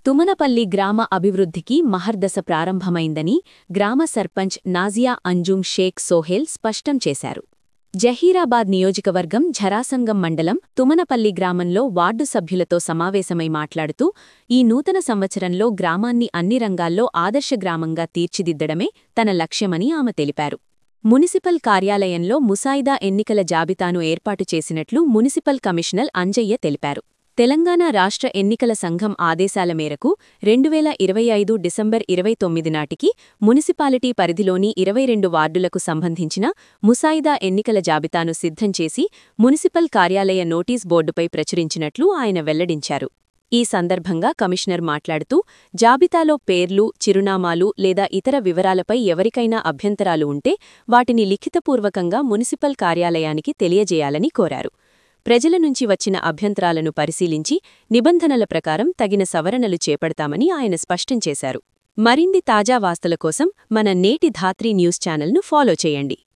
తుమనపల్లి గ్రామ అభివృద్ధికి మహర్దశ ప్రారంభమైందని గ్రామ సర్పంచ్ నాజియా అంజుమ్ షేక్ సోహెల్ స్పష్టం చేశారు జహీరాబాద్ నియోజకవర్గం ఝరాసంగం మండలం తుమనపల్లి గ్రామంలో వార్డు సభ్యులతో సమావేశమై మాట్లాడుతూ ఈ నూతన సంవత్సరంలో గ్రామాన్ని అన్ని రంగాల్లో ఆదర్శ గ్రామంగా తీర్చిదిద్దడమే తన లక్ష్యమని ఆమె తెలిపారు మునిసిపల్ కార్యాలయంలో ముసాయిదా ఎన్నికల జాబితాను ఏర్పాటు చేసినట్లు మునిసిపల్ కమిషనర్ అంజయ్య తెలిపారు తెలంగాణ రాష్ట్ర ఎన్నికల సంఘం ఆదేశాల మేరకు రెండువేల ఇరవై ఐదు డిసెంబర్ ఇరవై తొమ్మిది నాటికి మునిసిపాలిటీ పరిధిలోని ఇరవై రెండు వార్డులకు సంబంధించిన ముసాయిదా ఎన్నికల జాబితాను సిద్ధం చేసి మునిసిపల్ కార్యాలయ నోటీస్ బోర్డుపై ప్రచురించినట్లు ఆయన వెల్లడించారు ఈ సందర్భంగా కమిషనర్ మాట్లాడుతూ జాబితాలో పేర్లు చిరునామాలు లేదా ఇతర వివరాలపై ఎవరికైనా అభ్యంతరాలు ఉంటే వాటిని లిఖితపూర్వకంగా మున్సిపల్ కార్యాలయానికి తెలియజేయాలని కోరారు ప్రజల నుంచి వచ్చిన అభ్యంతరాలను పరిశీలించి నిబంధనల ప్రకారం తగిన సవరణలు చేపడతామని ఆయన స్పష్టం చేశారు మరిన్ని తాజా వార్తల కోసం మన నేటి ధాత్రి న్యూస్ ఛానల్ను ఫాలో చేయండి